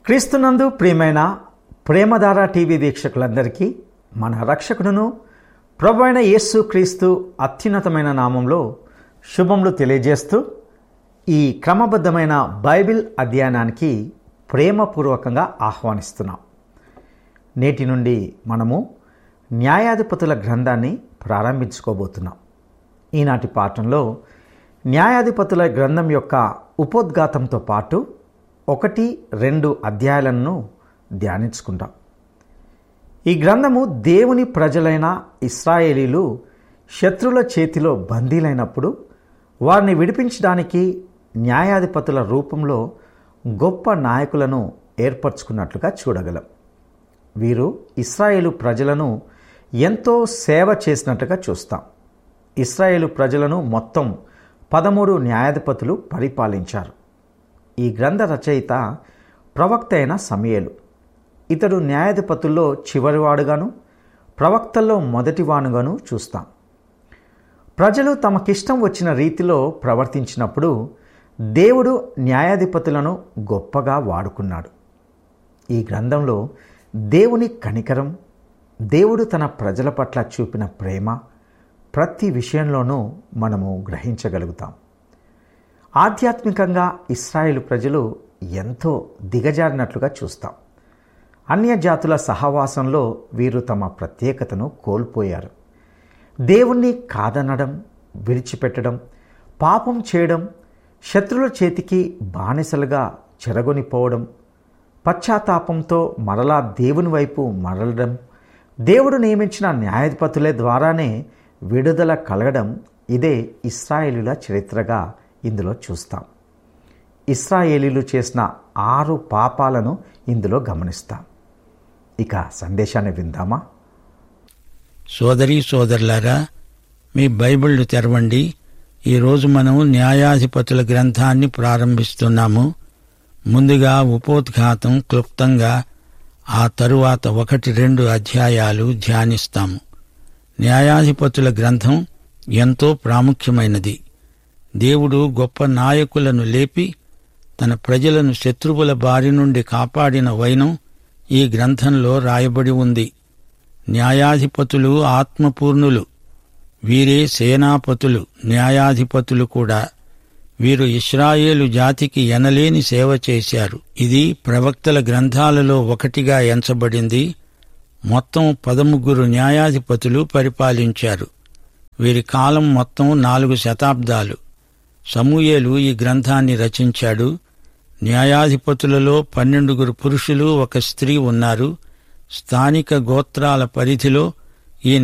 క్రీస్తునందు ప్రియమైన ప్రేమధార టీవీ వీక్షకులందరికీ మన రక్షకుడును ప్రభు అయిన యేసు క్రీస్తు అత్యున్నతమైన నామంలో శుభములు తెలియజేస్తూ ఈ క్రమబద్ధమైన బైబిల్ అధ్యయనానికి ప్రేమపూర్వకంగా ఆహ్వానిస్తున్నాం నేటి నుండి మనము న్యాయాధిపతుల గ్రంథాన్ని ప్రారంభించుకోబోతున్నాం ఈనాటి పాఠంలో న్యాయాధిపతుల గ్రంథం యొక్క ఉపోద్ఘాతంతో పాటు ఒకటి రెండు అధ్యాయాలను ధ్యానించుకుంటాం ఈ గ్రంథము దేవుని ప్రజలైన ఇస్రాయేలీలు శత్రుల చేతిలో బందీలైనప్పుడు వారిని విడిపించడానికి న్యాయాధిపతుల రూపంలో గొప్ప నాయకులను ఏర్పరచుకున్నట్లుగా చూడగలం వీరు ఇస్రాయేలు ప్రజలను ఎంతో సేవ చేసినట్టుగా చూస్తాం ఇస్రాయేలు ప్రజలను మొత్తం పదమూడు న్యాయాధిపతులు పరిపాలించారు ఈ గ్రంథ రచయిత ప్రవక్త అయిన సమయలు ఇతడు న్యాయాధిపతుల్లో చివరివాడుగాను ప్రవక్తల్లో మొదటివానుగాను చూస్తాం ప్రజలు తమకిష్టం వచ్చిన రీతిలో ప్రవర్తించినప్పుడు దేవుడు న్యాయాధిపతులను గొప్పగా వాడుకున్నాడు ఈ గ్రంథంలో దేవుని కనికరం దేవుడు తన ప్రజల పట్ల చూపిన ప్రేమ ప్రతి విషయంలోనూ మనము గ్రహించగలుగుతాం ఆధ్యాత్మికంగా ఇస్రాయేల్ ప్రజలు ఎంతో దిగజారినట్లుగా చూస్తాం అన్య జాతుల సహవాసంలో వీరు తమ ప్రత్యేకతను కోల్పోయారు దేవుణ్ణి కాదనడం విడిచిపెట్టడం పాపం చేయడం శత్రుల చేతికి బానిసలుగా చెరగొనిపోవడం పశ్చాత్తాపంతో మరలా దేవుని వైపు మరలడం దేవుడు నియమించిన న్యాయాధిపతుల ద్వారానే విడుదల కలగడం ఇదే ఇస్రాయేలుల చరిత్రగా ఇందులో చూస్తాం ఇస్రాయేలీలు చేసిన ఆరు పాపాలను ఇందులో గమనిస్తాం ఇక సందేశాన్ని విందామా సోదరీ సోదరులారా మీ బైబిళ్లు తెరవండి ఈరోజు మనం న్యాయాధిపతుల గ్రంథాన్ని ప్రారంభిస్తున్నాము ముందుగా ఉపోద్ఘాతం క్లుప్తంగా ఆ తరువాత ఒకటి రెండు అధ్యాయాలు ధ్యానిస్తాము న్యాయాధిపతుల గ్రంథం ఎంతో ప్రాముఖ్యమైనది దేవుడు గొప్ప నాయకులను లేపి తన ప్రజలను శత్రువుల బారి నుండి కాపాడిన వైనం ఈ గ్రంథంలో రాయబడి ఉంది న్యాయాధిపతులు ఆత్మపూర్ణులు వీరే సేనాపతులు న్యాయాధిపతులు కూడా వీరు ఇస్రాయేలు జాతికి ఎనలేని సేవ చేశారు ఇది ప్రవక్తల గ్రంథాలలో ఒకటిగా ఎంచబడింది మొత్తం పదముగ్గురు న్యాయాధిపతులు పరిపాలించారు వీరి కాలం మొత్తం నాలుగు శతాబ్దాలు సమూయేలు ఈ గ్రంథాన్ని రచించాడు న్యాయాధిపతులలో పన్నెండుగురు పురుషులు ఒక స్త్రీ ఉన్నారు స్థానిక గోత్రాల పరిధిలో